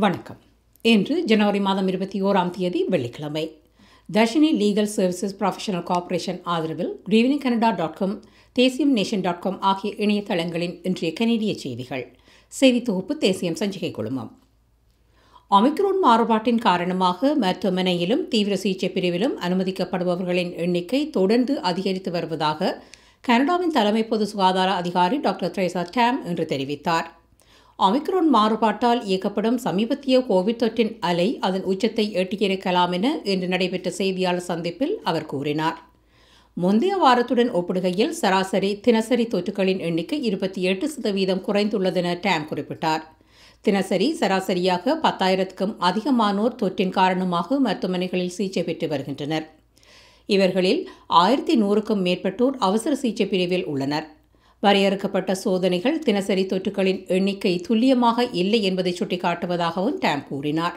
வணக்கம் இன்று ஜனவரி மாதம் இருபத்தி ஓராம் தேதி வெள்ளிக்கிழமை Dharshini legal services professional corporation ஆதரவில் குட் கனடா டாட் காம் தேசியம் நேஷன் டாட் காம் ஆகிய இணையதளங்களின் இன்றைய கனேடிய செய்திகள் செய்தி தொகுப்பு தேசியம் சஞ்சிகை குழுமம் ஒமிக்ரோன் மாறுபாட்டின் காரணமாக மருத்துவமனையிலும் தீவிர சிகிச்சை பிரிவிலும் அனுமதிக்கப்படுபவர்களின் எண்ணிக்கை தொடர்ந்து அதிகரித்து வருவதாக கனடாவின் தலைமை பொது சுகாதார அதிகாரி டாக்டர் த்ரேசா டேம் என்று தெரிவித்தார் ஒமிக்ரோன் மாறுபாட்டால் இயக்கப்படும் சமீபத்திய கோவிட் தொற்றின் அலை அதன் உச்சத்தை எட்டியிருக்கலாம் என இன்று நடைபெற்ற செய்தியாளர் சந்திப்பில் அவர் கூறினார் முந்தைய வாரத்துடன் ஒப்பிடுகையில் சராசரி தினசரி தொற்றுகளின் எண்ணிக்கை இருபத்தி எட்டு சதவீதம் குறைந்துள்ளதென டேம் குறிப்பிட்டார் தினசரி சராசரியாக பத்தாயிரத்துக்கும் அதிகமானோர் தொற்றின் காரணமாக மருத்துவமனைகளில் சிகிச்சை பெற்று வருகின்றனர் இவர்களில் ஆயிரத்தி நூறுக்கும் மேற்பட்டோர் அவசர சிகிச்சை பிரிவில் உள்ளனர் வரையறுக்கப்பட்ட சோதனைகள் தினசரி தொற்றுகளின் எண்ணிக்கை துல்லியமாக இல்லை என்பதை சுட்டிக்காட்டுவதாகவும் டேம் கூறினார்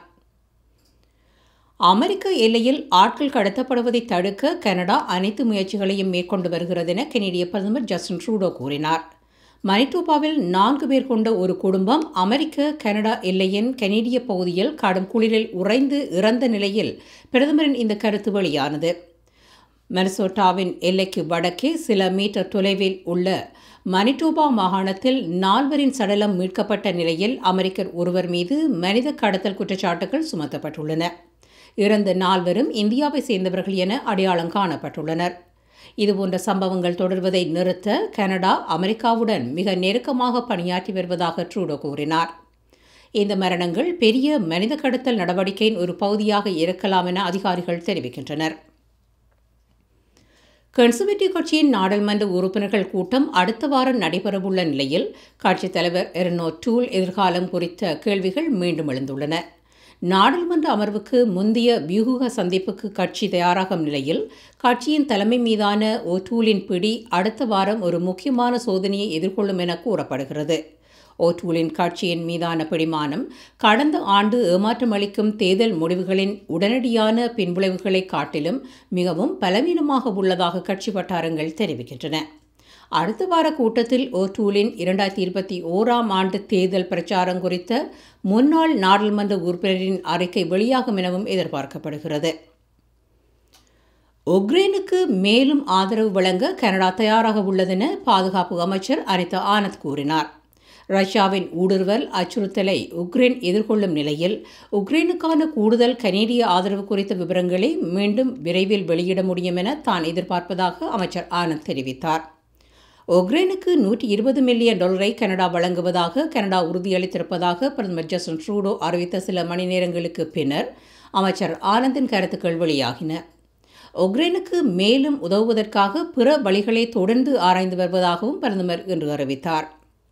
அமெரிக்க எல்லையில் ஆட்கள் கடத்தப்படுவதை தடுக்க கனடா அனைத்து முயற்சிகளையும் மேற்கொண்டு வருகிறது என கெனடிய பிரதமர் ஜஸ்டின் ட்ரூடோ கூறினார் மணிட்டோபாவில் நான்கு பேர் கொண்ட ஒரு குடும்பம் அமெரிக்க கனடா எல்லையின் கனேடிய பகுதியில் கடும் குளிரில் உறைந்து இறந்த நிலையில் பிரதமரின் இந்த கருத்து வெளியானது மெனசோட்டாவின் எல்லைக்கு வடக்கே சில மீட்டர் தொலைவில் உள்ள மணிட்டோபா மாகாணத்தில் நால்வரின் சடலம் மீட்கப்பட்ட நிலையில் அமெரிக்கர் ஒருவர் மீது மனித கடத்தல் குற்றச்சாட்டுகள் சுமத்தப்பட்டுள்ளன இறந்த நால்வரும் இந்தியாவை சேர்ந்தவர்கள் என அடையாளம் காணப்பட்டுள்ளனர் இதுபோன்ற சம்பவங்கள் தொடர்வதை நிறுத்த கனடா அமெரிக்காவுடன் மிக நெருக்கமாக பணியாற்றி வருவதாக ட்ரூடோ கூறினார் இந்த மரணங்கள் பெரிய மனித கடத்தல் நடவடிக்கையின் ஒரு பகுதியாக இருக்கலாம் என அதிகாரிகள் தெரிவிக்கின்றனர் கன்சர்வேட்டிவ் கட்சியின் நாடாளுமன்ற உறுப்பினர்கள் கூட்டம் அடுத்த வாரம் நடைபெறவுள்ள நிலையில் கட்சித் தலைவர் எர்னோ டூல் எதிர்காலம் குறித்த கேள்விகள் மீண்டும் எழுந்துள்ளன நாடாளுமன்ற அமர்வுக்கு முந்தைய வியூக சந்திப்புக்கு கட்சி தயாராகும் நிலையில் கட்சியின் தலைமை மீதான ஓட்டூலின் பிடி அடுத்த வாரம் ஒரு முக்கியமான சோதனையை எதிர்கொள்ளும் என கூறப்படுகிறது ஓட்டூலின் கட்சியின் மீதான பிடிமானம் கடந்த ஆண்டு ஏமாற்றம் அளிக்கும் தேர்தல் முடிவுகளின் உடனடியான பின்விளைவுகளை காட்டிலும் மிகவும் பலவீனமாக உள்ளதாக கட்சி வட்டாரங்கள் தெரிவிக்கின்றன அடுத்த வார கூட்டத்தில் ஓட்டூலின் இரண்டாயிரத்தி இருபத்தி ஓராம் ஆண்டு தேர்தல் பிரச்சாரம் குறித்த முன்னாள் நாடாளுமன்ற உறுப்பினரின் அறிக்கை வெளியாகும் எனவும் எதிர்பார்க்கப்படுகிறது உக்ரைனுக்கு மேலும் ஆதரவு வழங்க கனடா தயாராக உள்ளதென பாதுகாப்பு அமைச்சர் அனிதா ஆனந்த் கூறினார் ரஷ்யாவின் ஊடுருவல் அச்சுறுத்தலை உக்ரைன் எதிர்கொள்ளும் நிலையில் உக்ரைனுக்கான கூடுதல் கனேடிய ஆதரவு குறித்த விவரங்களை மீண்டும் விரைவில் வெளியிட முடியும் என தான் எதிர்பார்ப்பதாக அமைச்சர் ஆனந்த் தெரிவித்தார் உக்ரைனுக்கு நூற்றி இருபது மில்லியன் டாலரை கனடா வழங்குவதாக கனடா உறுதியளித்திருப்பதாக பிரதமர் ஜஸ்டின் ட்ரூடோ அறிவித்த சில மணி நேரங்களுக்கு பின்னர் அமைச்சர் ஆனந்தின் கருத்துக்கள் வெளியாகின உக்ரைனுக்கு மேலும் உதவுவதற்காக பிற வழிகளை தொடர்ந்து ஆராய்ந்து வருவதாகவும் பிரதமர் இன்று அறிவித்தார்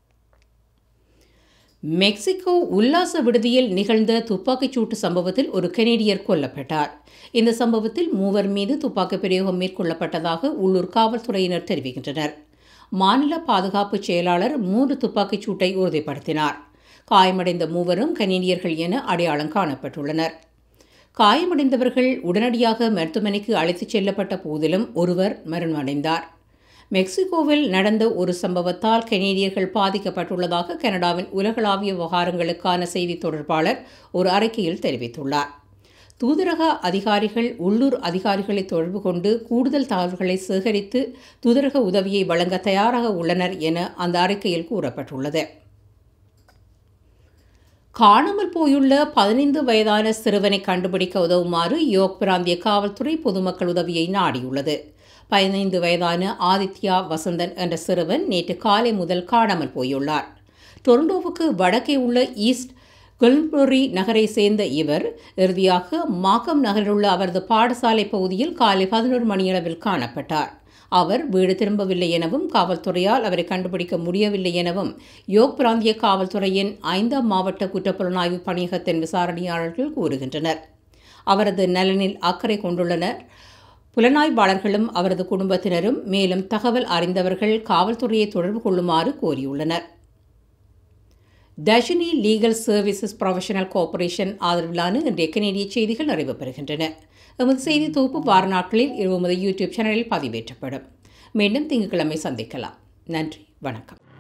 மெக்சிகோ உல்லாச விடுதியில் நிகழ்ந்த துப்பாக்கிச் சூட்டு சம்பவத்தில் ஒரு கனேடியர் கொல்லப்பட்டார் இந்த சம்பவத்தில் மூவர் மீது துப்பாக்கி பிரயோகம் மேற்கொள்ளப்பட்டதாக உள்ளூர் காவல்துறையினர் தெரிவிக்கின்றனர் மாநில பாதுகாப்பு செயலாளர் மூன்று துப்பாக்கிச் சூட்டை உறுதிப்படுத்தினார் காயமடைந்த மூவரும் கனேடியர்கள் என அடையாளம் காணப்பட்டுள்ளனர் காயமடைந்தவர்கள் உடனடியாக மருத்துவமனைக்கு அழைத்துச் செல்லப்பட்ட போதிலும் ஒருவர் மரணமடைந்தார் மெக்சிகோவில் நடந்த ஒரு சம்பவத்தால் கனேடியர்கள் பாதிக்கப்பட்டுள்ளதாக கனடாவின் உலகளாவிய விவகாரங்களுக்கான செய்தி தொடர்பாளர் ஒரு அறிக்கையில் தெரிவித்துள்ளார் தூதரக அதிகாரிகள் உள்ளூர் அதிகாரிகளை தொடர்பு கொண்டு கூடுதல் தகவல்களை சேகரித்து தூதரக உதவியை வழங்க தயாராக உள்ளனர் என அந்த அறிக்கையில் கூறப்பட்டுள்ளது காணாமல் போயுள்ள பதினைந்து வயதான சிறுவனை கண்டுபிடிக்க உதவுமாறு யோக் பிராந்திய காவல்துறை பொதுமக்கள் உதவியை நாடியுள்ளது பதினைந்து வயதான ஆதித்யா வசந்தன் என்ற சிறுவன் நேற்று காலை முதல் காணாமல் போயுள்ளார் டொரண்டோவுக்கு வடக்கே உள்ள ஈஸ்ட் கொல்புரி நகரை சேர்ந்த இவர் இறுதியாக மாக்கம் நகரிலுள்ள அவரது பாடசாலை பகுதியில் காலை பதினோரு மணியளவில் காணப்பட்டார் அவர் வீடு திரும்பவில்லை எனவும் காவல்துறையால் அவரை கண்டுபிடிக்க முடியவில்லை எனவும் யோக் பிராந்திய காவல்துறையின் ஐந்தாம் மாவட்ட குற்றப்புலனாய்வு பணியகத்தின் விசாரணையாளர்கள் கூறுகின்றனர் அவரது நலனில் அக்கறை கொண்டுள்ளனர் புலனாய்வாளர்களும் அவரது குடும்பத்தினரும் மேலும் தகவல் அறிந்தவர்கள் காவல்துறையை தொடர்பு கொள்ளுமாறு கோரியுள்ளனர் Dharshini legal services professional corporation ஆதரவிலான இன்றைய கனேடிய செய்திகள் நிறைவு பெறுகின்றன எமது செய்தி தொகுப்பு வார நாட்களில் இருபது யூடியூப் சேனலில் பதிவேற்றப்படும் மீண்டும் திங்கட்கிழமை சந்திக்கலாம் நன்றி வணக்கம்